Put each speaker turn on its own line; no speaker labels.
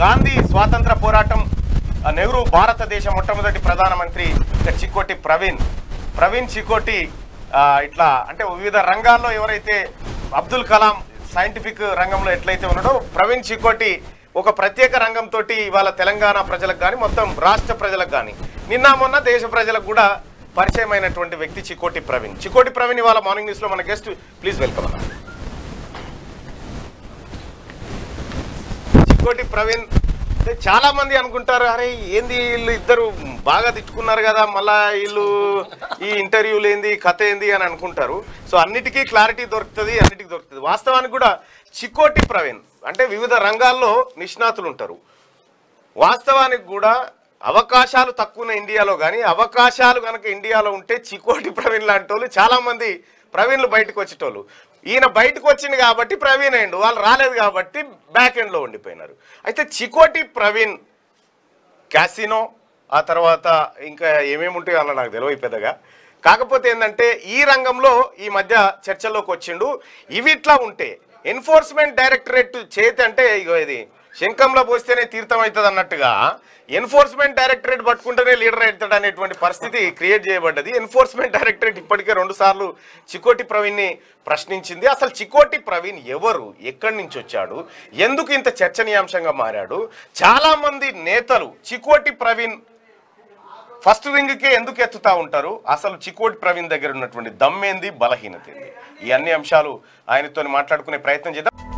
గాంధీ స్వాతంత్ర పోరాటం ఆ, నెహ్రూ భారతదేశ మొట్టమొదటి ప్రధానమంత్రి ఇక చిక్కోటి ప్రవీణ్ ప్రవీణ్ చిక్కోటి ఆ, ఇట్లా అంటే వివిధ రంగాల్లో ఎవరైతే అబ్దుల్ కలాం సైంటిఫిక్ రంగంలో ఎట్లయితే ఉన్నాడో ప్రవీణ్ చిక్కోటి ఒక ప్రత్యేక రంగంతో ఇవాళ తెలంగాణ ప్రజలకు కానీ మొత్తం రాష్ట్ర ప్రజలకు కానీ నిన్న మొన్న దేశ ప్రజలకు కూడా పరిచయమైనటువంటి వ్యక్తి చికోటి ప్రవీణ్ చికోటి ప్రవీణ్ ఇవాళ మార్నింగ్ న్యూస్ లో మన గెస్ట్ ప్లీజ్ వెల్కమ్ అన్న చికోటి ప్రవీణ్ అంటే చాలా మంది అనుకుంటారు అరే ఏంది వీళ్ళు ఇద్దరు బాగా తిట్టుకున్నారు కదా మళ్ళా వీళ్ళు ఈ ఇంటర్వ్యూలు ఏంది కథ ఏంది అని అనుకుంటారు సో అన్నిటికీ క్లారిటీ దొరుకుతుంది అన్నిటికీ దొరుకుతుంది వాస్తవానికి కూడా చికోటి ప్రవీణ్ అంటే వివిధ రంగాల్లో నిష్ణాతులు ఉంటారు వాస్తవానికి కూడా అవకాశాలు తక్కువ ఇండియాలో కానీ అవకాశాలు కనుక ఇండియాలో ఉంటే చికోటి ప్రవీణ్ లాంటి వాళ్ళు చాలా మంది ప్రవీణ్లు బయటకు వచ్చేటోళ్ళు ఈయన బయటకు వచ్చింది కాబట్టి ప్రవీణ్ అయ్యిండు వాళ్ళు రాలేదు కాబట్టి బ్యాక్ ఎండ్లో ఉండిపోయినారు అయితే చికోటి ప్రవీణ్ క్యాసినో ఆ తర్వాత ఇంకా ఏమేమి ఉంటాయో అలా నాకు తెలియదు పెద్దగా కాకపోతే ఏంటంటే ఈ రంగంలో ఈ మధ్య చర్చల్లోకి వచ్చిండు ఇవి ఇట్లా ఉంటే ఎన్ఫోర్స్మెంట్ డైరెక్టరేట్ చేతి అంటే ఇగో ఇది శంఖంలో పోస్తేనే తీర్థం అవుతుంది అన్నట్టుగా ఎన్ఫోర్స్మెంట్ డైరెక్టరేట్ పట్టుకుంటేనే లీడర్ అవుతాడు అనేటువంటి పరిస్థితి క్రియేట్ చేయబడ్డది ఎన్ఫోర్స్మెంట్ డైరెక్టరేట్ ఇప్పటికే రెండు సార్లు చికోటి ప్రవీణ్ని ప్రశ్నించింది అసలు చికోటి ప్రవీణ్ ఎవరు ఎక్కడి నుంచి వచ్చాడు ఎందుకు ఇంత చర్చనీయాంశంగా మారాడు చాలా మంది నేతలు చికోటి ప్రవీణ్ ఫస్ట్ రింగ్కే ఎందుకు ఎత్తుతా ఉంటారు అసలు చికోటి ప్రవీణ్ దగ్గర ఉన్నటువంటి దమ్మేంది బలహీనత ఏంది ఈ అన్ని అంశాలు ఆయనతో మాట్లాడుకునే ప్రయత్నం చేద్దాం